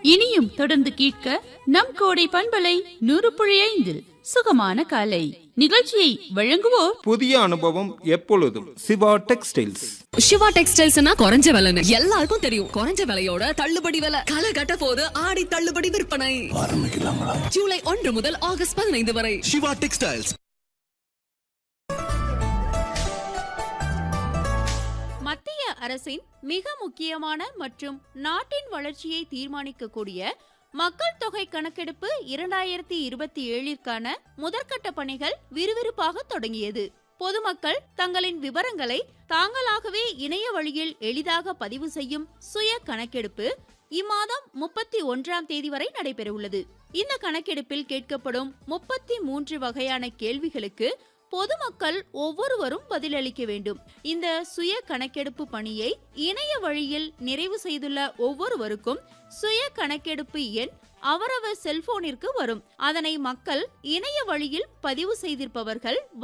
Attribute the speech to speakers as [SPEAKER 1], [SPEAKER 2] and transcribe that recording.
[SPEAKER 1] இனியும் தொடர்ந்து கேட்க நம் கோடை பண்பலை நூறு புள்ளி ஐந்தில் சுகமான காலை நிகழ்ச்சியை வழங்குவோர்
[SPEAKER 2] புதிய அனுபவம் எப்பொழுதும் சிவா டெக்ஸ்டைல்ஸ்
[SPEAKER 3] சிவா டெக்ஸ்டைல்ஸ்னா குறைஞ்ச விலைன்னு எல்லாருக்கும் தெரியும் குறைஞ்ச விலையோட தள்ளுபடி விலை களை கட்ட போது ஆடி தள்ளுபடி விற்பனை ஜூலை ஒன்று முதல் ஆகஸ்ட் பதினைந்து வரை
[SPEAKER 4] சிவா டெக்ஸ்டைல்ஸ்
[SPEAKER 5] மத்திய அரசின் மிக முக்கியமான மற்றும் நாட்டின் வளர்ச்சியை தீர்மானிக்கக்கூடிய மக்கள் தொகை கணக்கெடுப்பு இரண்டாயிரத்தி இருபத்தி ஏழிற்கான முதற்கட்ட பணிகள் விறுவிறுப்பாக தொடங்கியது பொதுமக்கள் தங்களின் விவரங்களை தாங்களாகவே இணைய வழியில் எளிதாக பதிவு செய்யும் சுய கணக்கெடுப்பு இம்மாதம் முப்பத்தி ஒன்றாம் தேதி வரை நடைபெறவுள்ளது இந்த கணக்கெடுப்பில் கேட்கப்படும் முப்பத்தி மூன்று வகையான கேள்விகளுக்கு பொதுமக்கள் ஒவ்வொருவரும் பதிலளிக்க வேண்டும் இந்த சுய கணக்கெடுப்பு பணியை இணைய வழியில் நிறைவு செய்துள்ள ஒவ்வொருவருக்கும் சுய கணக்கெடுப்பு எண் அவரவர் செல்போனிற்கு வரும் அதனை மக்கள் இணைய வழியில் பதிவு செய்திருப்பவர்கள்